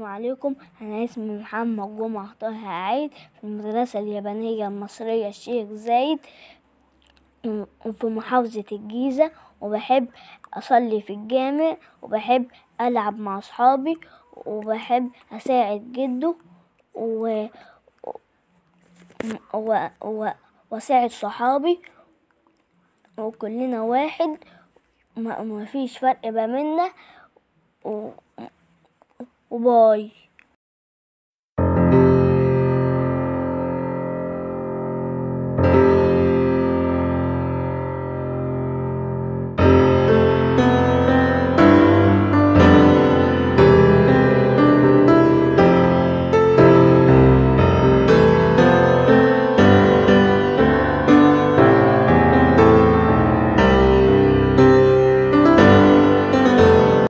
السلام عليكم أنا اسمي محمد جمعة طه عيد في المدرسة اليابانية المصرية الشيخ زايد في محافظة الجيزة وبحب أصلي في الجامع وبحب ألعب مع أصحابي وبحب أساعد جده و... و... و... وأساعد صحابي وكلنا واحد ما مفيش فرق ما بينا و... وباي